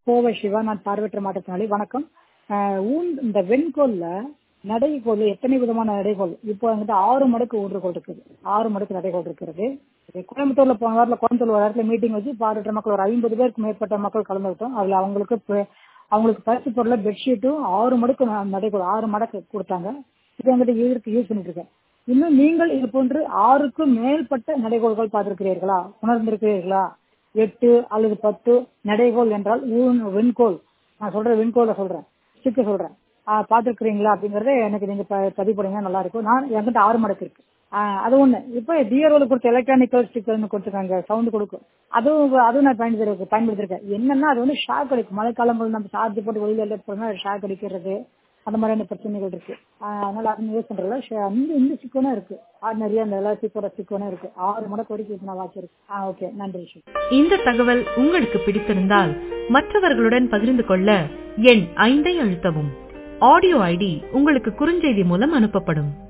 கோவை சிவா நான் பார்வையற்ற மாற்றத்தினாலே வணக்கம் ஆஹ் ஊன் இந்த வெண்கோல்ல நடைகோல் எத்தனை விதமான நடைகோல் இப்போ வந்துட்டு ஆறு மடக்கு ஊன்றுகோல் இருக்குது ஆறு மடக்கு நடைகோல் இருக்கிறது இது கோயம்புத்தூர்ல போன வாரத்தில் கோயம்புத்தூர் ஒரு இடத்துல மீட்டிங் வச்சு பார்வையற்ற மக்கள் ஒரு ஐம்பது பேருக்கு மேற்பட்ட மக்கள் கலந்துக்கிட்டோம் அதுல அவங்களுக்கு ப- அவங்களுக்கு பரிசு பொருளை பெட்ஷீட்டும் ஆறு மடக்கு ந- நடைகோல் ஆறு மடக்கு கொடுத்தாங்க இது வந்துட்டு இதற்கு யூஸ் பண்ணிட்டு இருக்கேன் இன்னும் நீங்கள் இது போன்று ஆறுக்கும் மேற்பட்ட நடைகோள்கள் பார்த்திருக்கிறீர்களா உணர்ந்திருக்கிறீர்களா எட்டு அல்லது பத்து நடைகோல் என்றால் ஊன் வெண்கோல் நான் சொல்ற வெண்கோலை சொல்றேன் ஸ்டிக்க சொல்றேன் ஆஹ் பார்த்திருக்கிறீங்களா அப்படிங்கறத எனக்கு நீங்க ப- பதிவு பண்ணீங்கன்னா நல்லா இருக்கும் நான் என்கிட்ட ஆறு மடக்கு இருக்கு ஆஹ் அது ஒண்ணு இப்ப டிஆர்ஓல கொடுத்த எலக்ட்ரானிக்கல் ஸ்டிக்கர்னு கொடுத்துருக்காங்க சவுண்ட் கொடுக்கும் அதுவும் அதுவும் நான் பயன்படுத்தி பயன்படுத்திருக்கேன் என்னன்னா அது வந்து ஷாக் அடிக்கும் மழைக்காலங்கள் நம்ம சார்ஜ் போட்டு வெளியில எல்லாம் போனா ஷாக் அடிக்கிறது அந்த மாதிரியான பிரச்சனைகள் இருக்கு ஆஹ் அதனால அது யூஸ் பண்றதுல ஷ- இந்த இந்த சிக்கனும் இருக்கு ஆர்டினரியா அந்த எல்லாம் சிக்கோட சிக்கனும் இருக்கு ஆறு மடக்கு வரைக்கும் இப்ப நான் வாச்சிருக்கேன் ஆஹ் ஓகே நன்றி விஷயம் இந்த தகவல் உங்களுக்கு பிடித்திருந்தால் மற்றவர்களுடன் பகிர்ந்து கொள்ள எண் ஐந்தை அழுத்தவும் ஆடியோ ஐடி உங்களுக்கு குறுஞ்செய்தி மூலம் அனுப்பப்படும்